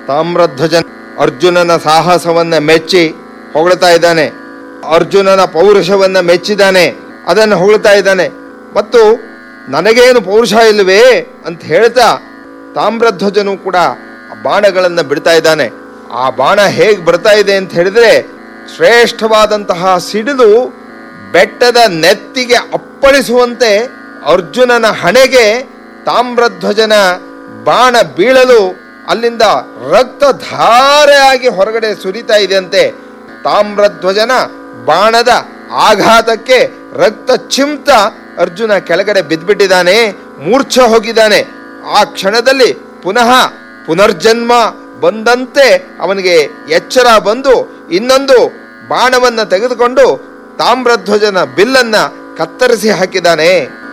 ತಾಮ್ರಧ್ವಜ ಅರ್ಜುನನ ಸಾಹಸವನ್ನ ಮೆಚ್ಚಿ ಹೊಗಳ್ತಾ ಇದ್ದಾನೆ ಅರ್ಜುನನ ಪೌರುಷವನ್ನ ಮೆಚ್ಚಿದ್ದಾನೆ ಅದನ್ನು ಹೊಗಳ್ತಾ ಇದ್ದಾನೆ ಮತ್ತು ನನಗೇನು ಪೌರುಷ ಇಲ್ಲವೇ ಅಂತ ಹೇಳ್ತಾ ತಾಮ್ರಧ್ವಜನು ಕೂಡ ಆ ಬಾಣಗಳನ್ನು ಬಿಡ್ತಾ ಇದ್ದಾನೆ ಆ ಬಾಣ ಹೇಗೆ ಬರ್ತಾ ಇದೆ ಅಂತ ಹೇಳಿದ್ರೆ ಶ್ರೇಷ್ಠವಾದಂತಹ ಸಿಡಿದು ಬೆಟ್ಟದ ನೆತ್ತಿಗೆ ಅಪ್ಪಳಿಸುವಂತೆ ಅರ್ಜುನನ ಹಣೆಗೆ ತಾಮ್ರಧ್ವಜನ ಬಾಣ ಬೀಳಲು ಅಲ್ಲಿಂದ ರಕ್ತ ಧಾರೆಯಾಗಿ ಹೊರಗಡೆ ಸುರಿತಾ ಇದೆಯಂತೆ ತಾಮ್ರಧ್ವಜನ ಬಾಣದ ಆಘಾತಕ್ಕೆ ರಕ್ತ ಚಿಮ್ತ ಅರ್ಜುನ ಕೆಳಗಡೆ ಬಿದ್ದ್ಬಿಟ್ಟಿದ್ದಾನೆ ಮೂರ್ಛೆ ಹೋಗಿದ್ದಾನೆ ಆ ಕ್ಷಣದಲ್ಲಿ ಪುನಃ ಪುನರ್ಜನ್ಮ ಬಂದಂತೆ ಅವನಿಗೆ ಎಚ್ಚರ ಬಂದು ಇನ್ನೊಂದು ಬಾಣವನ್ನ ತೆಗೆದುಕೊಂಡು ತಾಮ್ರಧ್ವಜನ ಬಿಲ್ಲನ್ನ ಕತ್ತರಿಸಿ ಹಾಕಿದ್ದಾನೆ